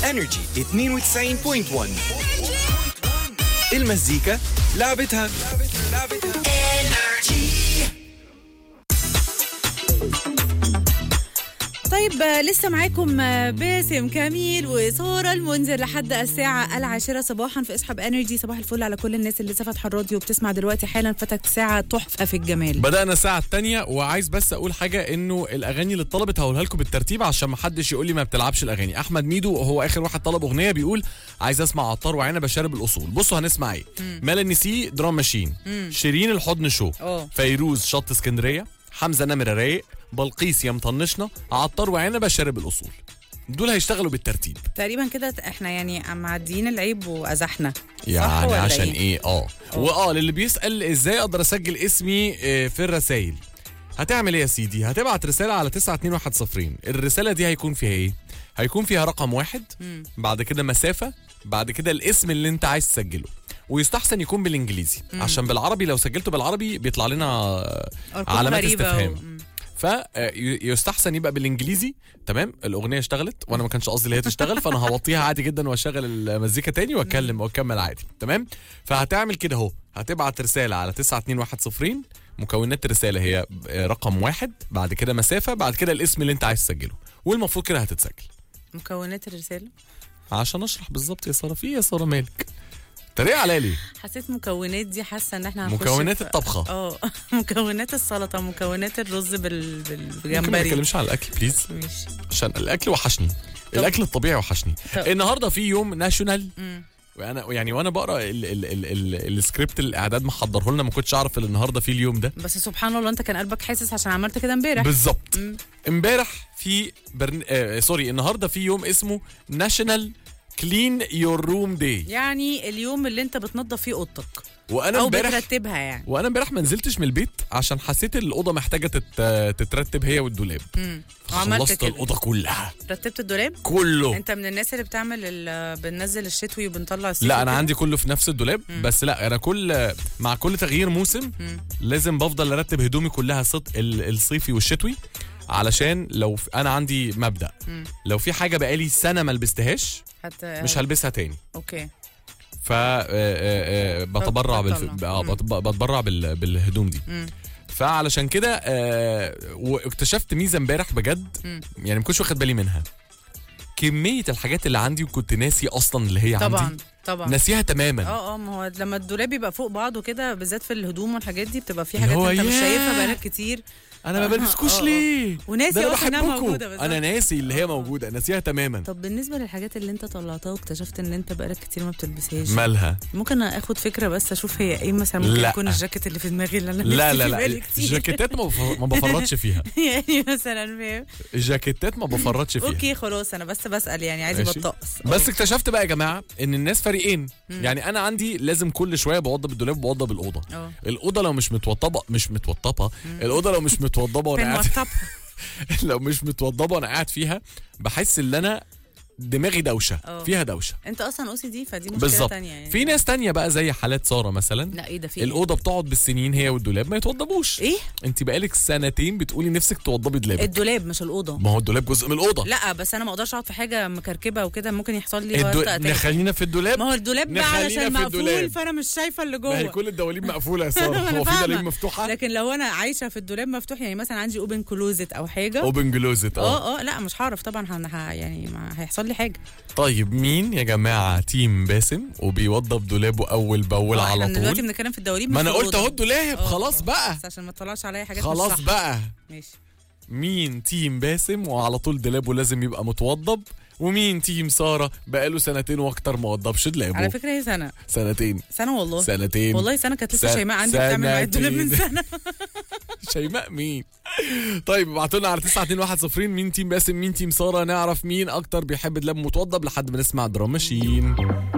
انرجي 92.1 المزيكا لعبتها طيب آه، لسه معاكم آه، باسم كميل وسارة المنذر لحد الساعة العاشرة صباحا في اسحب انرجي صباح الفل على كل الناس اللي لسه فاتحة الراديو وبتسمع دلوقتي حالا فتت ساعة تحفة في الجمال بدأنا الساعة الثانية وعايز بس أقول حاجة إنه الأغاني اللي اتطلبت هقولها لكم بالترتيب عشان ما حدش يقول لي ما بتلعبش الأغاني، أحمد ميدو هو آخر واحد طلب أغنية بيقول عايز أسمع عطار وعنب شارب الأصول، بصوا هنسمع إيه؟ ميلاني سي درام ماشين، شيرين الحضن شو، أوه. فيروز شط اسكندرية، حمزة نمرة رايق، بلقيس يا مطنشنا، عطار وعنب شارب الأصول. دول هيشتغلوا بالترتيب تقريبا كده احنا يعني معديين العيب وازحنا صح يعني ولا عشان إيه؟ ايه اه واه للي بيسال ازاي اقدر اسجل اسمي آه، في الرسائل هتعمل ايه يا سيدي هتبعت رساله على 92110 الرساله دي هيكون فيها ايه هيكون فيها رقم واحد بعد كده مسافه بعد كده الاسم اللي انت عايز تسجله ويستحسن يكون بالانجليزي عشان بالعربي لو سجلته بالعربي بيطلع لنا آه، أرقام علامات غريبة استفهام و- مم. فيستحسن يبقى بالانجليزي تمام الاغنيه اشتغلت وانا ما كانش قصدي ان هي تشتغل فانا هوطيها عادي جدا واشغل المزيكا تاني واتكلم واكمل عادي تمام فهتعمل كده اهو هتبعت رساله على 92110 مكونات الرساله هي رقم واحد بعد كده مسافه بعد كده الاسم اللي انت عايز تسجله والمفروض كده هتتسجل مكونات الرسالة عشان اشرح بالظبط يا ساره في إيه يا ساره مالك تريق عليا ليه حسيت مكونات دي حاسة ان احنا هنخش مكونات في- الطبخة. اه مكونات السلطة مكونات الرز بال... بال... ممكن ما بالجمبري نتكلمش على الاكل بليز ماشي عشان الاكل وحشني الاكل الطبيعي وحشني طب. النهارده في يوم ناشونال مم. وانا يعني وانا بقرا ال ال ال ال السكريبت الاعداد محضره لنا ما كنتش اعرف ان النهارده في اليوم ده بس سبحان الله انت كان قلبك حاسس عشان عملت كده امبارح بالظبط مم. امبارح في برن... آه سوري النهارده في يوم اسمه ناشونال كلين يور روم داي يعني اليوم اللي انت بتنظف فيه اوضتك وانا او امبارح بترتبها يعني وانا امبارح ما نزلتش من البيت عشان حسيت ان الاوضه محتاجه تت... تترتب هي والدولاب امم وعملت خلصت كده الاوضه كلها رتبت الدولاب كله انت من الناس اللي بتعمل ال- بننزل الشتوي وبنطلع الصيفي لا انا وكده؟ عندي كله في نفس الدولاب بس لا انا كل مع كل تغيير موسم لازم بفضل ارتب هدومي كلها صد ال- الصيفي والشتوي علشان لو ف- انا عندي مبدا لو في حاجه بقالي سنه ما لبستهاش حتى مش هلبسها تاني اوكي ف آه، آه، آه، بتبرع بالف... بتطلع. آه، بت- بتبرع بال... بالهدوم دي مم. فعلشان كده آه، واكتشفت ميزه امبارح بجد مم. يعني ما كنتش واخد بالي منها كميه الحاجات اللي عندي وكنت ناسي اصلا اللي هي طبعا عندي طبعا ناسيها تماما اه اه ما هو لما الدولاب يبقى فوق بعضه كده بالذات في الهدوم والحاجات دي بتبقى في اللي حاجات هو انت مش ياه. شايفها بقالك كتير انا ما آه، بلبسكوش آه، آه. ليه وناسي ده انا اصلا انها بحبكم موجوده بالظبط. انا ناسي اللي هي موجوده ناسيها تماما طب بالنسبه للحاجات اللي انت طلعتها واكتشفت ان انت بقالك كتير ما بتلبسهاش مالها ممكن اخد فكره بس اشوف هي ايه مثلا ممكن لا. يكون الجاكيت اللي في دماغي اللي انا لا نفسي لا فيه لا بقالي كتير الجاكيتات ما بف- ما بفرطش فيها يعني مثلا فاهم الجاكيتات ما بفرطش فيها اوكي خلاص انا بس بسال يعني عايزه ماشي. بطقس بس اكتشفت بقى يا جماعه ان الناس فريقين يعني انا عندي لازم كل شويه بوضب الدولاب وبوضب الاوضه اه الاوضه لو مش متوضبه مش متوضبه الاوضه لو مش متوضبه وانا فين قاعد واتساب لو مش متوضبه وانا قاعد فيها بحس ان انا دماغي دوشه اه. فيها دوشه انت اصلا او سي دي فدي مشكله بالظبط تانية يعني في ناس تانية بقى زي حالات ساره مثلا لا ايه ده في إيه؟ الاوضه بتقعد بالسنين هي والدولاب ما يتوضبوش ايه انت بقالك سنتين بتقولي نفسك توضبي دولابك الدولاب مش الاوضه ما هو الدولاب جزء من الاوضه لا بس انا ما اقدرش اقعد في حاجه مكركبه وكده ممكن يحصل لي الدو... ورطه أتاك. نخلينا في الدولاب ما هو الدولاب بقى نخلينا علشان في مقفول الدولاب. فانا مش شايفه اللي ما هي جوه كل الدواليب مقفوله يا أنا ساره هو في فاهمة. دولاب مفتوحه لكن لو انا عايشه في الدولاب مفتوح يعني مثلا عندي اوبن كلوزت او حاجه اوبن جلوزت اه اه اه لا مش هعرف طبعا هن- ه- يعني ما هيحصل لي حاجه طيب مين يا جماعه تيم باسم وبيوضب دولابه اول باول آه، احنا على دلوقتي طول بنتكلم في الدواليب ما مش انا في قلت الأوضة. اهو الدولاب آه، خلاص آه. بقى بس عشان ما تطلعش عليا حاجات مش خلاص صح. بقى ماشي مين تيم باسم وعلى طول دولابه لازم يبقى متوضب ومين تيم ساره بقاله سنتين واكتر ما وضبش على دولابه فكره هي سنه سنتين سنه والله سنتين والله سنه كانت لسه سن- شيماء عندي بتعمل معايا الدولاب من سنتين. سنه شيماء مين طيب ابعتوا لنا على 92110 مين تيم باسم مين تيم ساره نعرف مين اكتر بيحب دولاب متوضب لحد ما نسمع درام ماشين